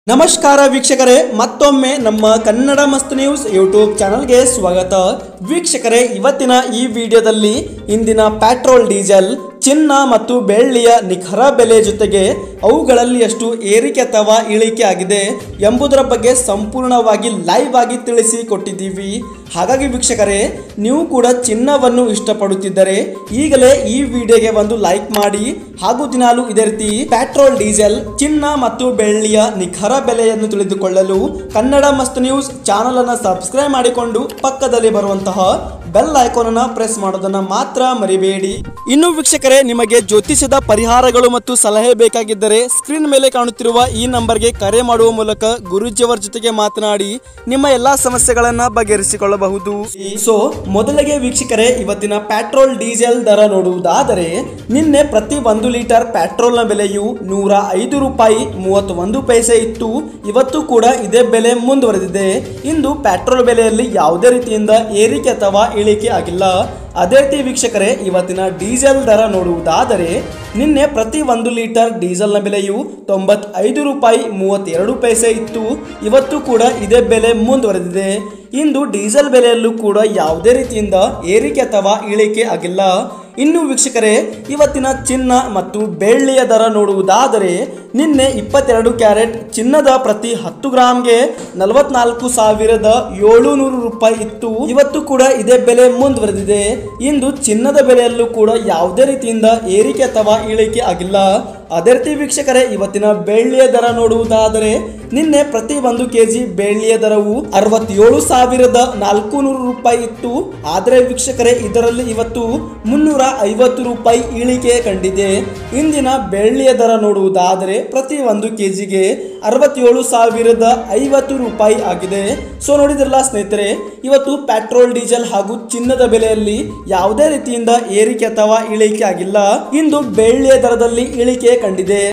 ನಮಸ್ಕಾರ ವೀಕ್ಷಕರೇ ಮತ್ತೊಮ್ಮೆ ನಮ್ಮ ಕನ್ನಡ ಮಸ್ತ್ ನ್ಯೂಸ್ ಯೂಟ್ಯೂಬ್ ಚಾನಲ್ಗೆ ಸ್ವಾಗತ ವೀಕ್ಷಕರೇ ಇವತ್ತಿನ ಈ ವಿಡಿಯೋದಲ್ಲಿ ಇಂದಿನ ಪೆಟ್ರೋಲ್ ಡೀಸೆಲ್ ಚಿನ್ನ ಮತ್ತು ಬೆಳ್ಳಿಯ ನಿಖರ ಬೆಲೆ ಜೊತೆಗೆ ಅವುಗಳಲ್ಲಿ ಎಷ್ಟು ಏರಿಕೆ ಅಥವಾ ಇಳಿಕೆ ಆಗಿದೆ ಎಂಬುದರ ಬಗ್ಗೆ ಸಂಪೂರ್ಣವಾಗಿ ಲೈವ್ ಆಗಿ ತಿಳಿಸಿ ಕೊಟ್ಟಿದ್ದೀವಿ ಹಾಗಾಗಿ ವೀಕ್ಷಕರೇ ನೀವು ಕೂಡ ಚಿನ್ನವನ್ನು ಇಷ್ಟಪಡುತ್ತಿದ್ದರೆ ಈಗಲೇ ಈ ವಿಡಿಯೋಗೆ ಒಂದು ಲೈಕ್ ಮಾಡಿ ಹಾಗೂ ದಿನಾಲು ಇದೇ ರೀತಿ ಪೆಟ್ರೋಲ್ ಡೀಸೆಲ್ ಚಿನ್ನ ಮತ್ತು ಬೆಳ್ಳಿಯ ನಿಖರ ಬೆಲೆಯನ್ನು ತಿಳಿದುಕೊಳ್ಳಲು ಕನ್ನಡ ಮಸ್ತ್ ನ್ಯೂಸ್ ಚಾನಲ್ ಅನ್ನು ಸಬ್ಸ್ಕ್ರೈಬ್ ಮಾಡಿಕೊಂಡು ಪಕ್ಕದಲ್ಲಿ ಬರುವಂತಹ ಬೆಲ್ ಐಕಾನ್ ಅನ್ನ ಪ್ರೆಸ್ ಮಾಡೋದನ್ನ ಮಾತ್ರ ಮರಿಬೇಡಿ ಇನ್ನು ವೀಕ್ಷಕರೇ ನಿಮಗೆ ಜ್ಯೋತಿಷದ ಪರಿಹಾರಗಳು ಮತ್ತು ಸಲಹೆ ಬೇಕಾಗಿದ್ದರೆ ಸ್ಕ್ರೀನ್ ಮೇಲೆ ಕಾಣುತ್ತಿರುವ ಈ ನಂಬರ್ಗೆ ಕರೆ ಮಾಡುವ ಮೂಲಕ ಗುರುಜಿಯವರ ಜೊತೆಗೆ ಮಾತನಾಡಿ ನಿಮ್ಮ ಎಲ್ಲಾ ಸಮಸ್ಯೆಗಳನ್ನ ಬಗೆಹರಿಸಿಕೊಳ್ಳಬಹುದು ಸೊ ಮೊದಲಿಗೆ ವೀಕ್ಷಕರೇ ಇವತ್ತಿನ ಪೆಟ್ರೋಲ್ ಡೀಸೆಲ್ ದರ ನೋಡುವುದಾದರೆ ನಿನ್ನೆ ಪ್ರತಿ ಒಂದು ಲೀಟರ್ ಪೆಟ್ರೋಲ್ನ ಬೆಲೆಯು ನೂರ ಐದು ರೂಪಾಯಿ ಮೂವತ್ತೊಂದು ಪೈಸೆ ಇತ್ತು ಇವತ್ತು ಕೂಡ ಇದೇ ಬೆಲೆ ಮುಂದುವರೆದಿದೆ ಇಂದು ಪೆಟ್ರೋಲ್ ಬೆಲೆಯಲ್ಲಿ ಯಾವುದೇ ರೀತಿಯಿಂದ ಏರಿಕೆ ಅಥವಾ ಇಳಿಕೆ ಆಗಿಲ್ಲ ಅದೇ ರೀತಿ ವೀಕ್ಷಕರೇ ಇವತ್ತಿನ ಡೀಸೆಲ್ ದರ ನೋಡುವುದಾದರೆ ನಿನ್ನೆ ಪ್ರತಿ ಒಂದು ಲೀಟರ್ ಡೀಸೆಲ್ನ ಬೆಲೆಯು ತೊಂಬತ್ತೈದು ರೂಪಾಯಿ ಮೂವತ್ತೆರಡು ಪೈಸೆ ಇತ್ತು ಇವತ್ತು ಕೂಡ ಇದೇ ಬೆಲೆ ಮುಂದುವರೆದಿದೆ ಇಂದು ಡೀಸೆಲ್ ಬೆಲೆಯಲ್ಲೂ ಕೂಡ ಯಾವುದೇ ರೀತಿಯಿಂದ ಏರಿಕೆ ಅಥವಾ ಇಳಿಕೆ ಆಗಿಲ್ಲ ಇನ್ನು ವೀಕ್ಷಕರೇ ಇವತ್ತಿನ ಚಿನ್ನ ಮತ್ತು ಬೆಳ್ಳಿಯ ದರ ನೋಡುವುದಾದರೆ ನಿನ್ನೆ ಇಪ್ಪತ್ತೆರಡು ಕ್ಯಾರೆಟ್ ಚಿನ್ನದ ಪ್ರತಿ ಹತ್ತು ಗ್ರಾಮ್ಗೆ ನಲವತ್ನಾಲ್ಕು ಸಾವಿರದ ಏಳುನೂರು ರೂಪಾಯಿ ಇತ್ತು ಇವತ್ತು ಕೂಡ ಇದೇ ಬೆಲೆ ಮುಂದುವರೆದಿದೆ ಇಂದು ಚಿನ್ನದ ಬೆಲೆಯಲ್ಲೂ ಕೂಡ ಯಾವುದೇ ರೀತಿಯಿಂದ ಏರಿಕೆ ಅಥವಾ ಇಳಿಕೆ ಆಗಿಲ್ಲ ಅದೇ ರೀತಿ ವೀಕ್ಷಕರೇ ಇವತ್ತಿನ ಬೆಳ್ಳಿಯ ದರ ನೋಡುವುದಾದರೆ ನಿನ್ನೆ ಪ್ರತಿ ಒಂದು ಕೆಜಿ ಬೆಳ್ಳಿಯ ದರವು ಅರವತ್ತೇಳು ಸಾವಿರದ ನಾಲ್ಕು ನೂರು ರೂಪಾಯಿ ಇತ್ತು ಆದರೆ ವೀಕ್ಷಕರೇ ಇದರಲ್ಲಿ ಇವತ್ತು ಮುನ್ನೂರ ಐವತ್ತು ರೂಪಾಯಿ ಇಳಿಕೆ ಕಂಡಿದೆ ಇಂದಿನ ಬೆಳ್ಳಿಯ ದರ ನೋಡುವುದಾದರೆ ಪ್ರತಿ ಒಂದು ಕೆಜಿಗೆ ಅರವತ್ತೇಳು ಸಾವಿರದ ಐವತ್ತು ರೂಪಾಯಿ ಆಗಿದೆ ಸೊ ನೋಡಿದ್ರಲ್ಲ ಸ್ನೇಹಿತರೆ ಇವತ್ತು ಪೆಟ್ರೋಲ್ ಡೀಸೆಲ್ ಹಾಗೂ ಚಿನ್ನದ ಬೆಲೆಯಲ್ಲಿ ಯಾವುದೇ ರೀತಿಯಿಂದ ಏರಿಕೆ ಅಥವಾ ಇಳಿಕೆ ಆಗಿಲ್ಲ ಇಂದು ಬೆಳ್ಳಿಯ ದರದಲ್ಲಿ ಇಳಿಕೆ ಕಂಡಿದೆ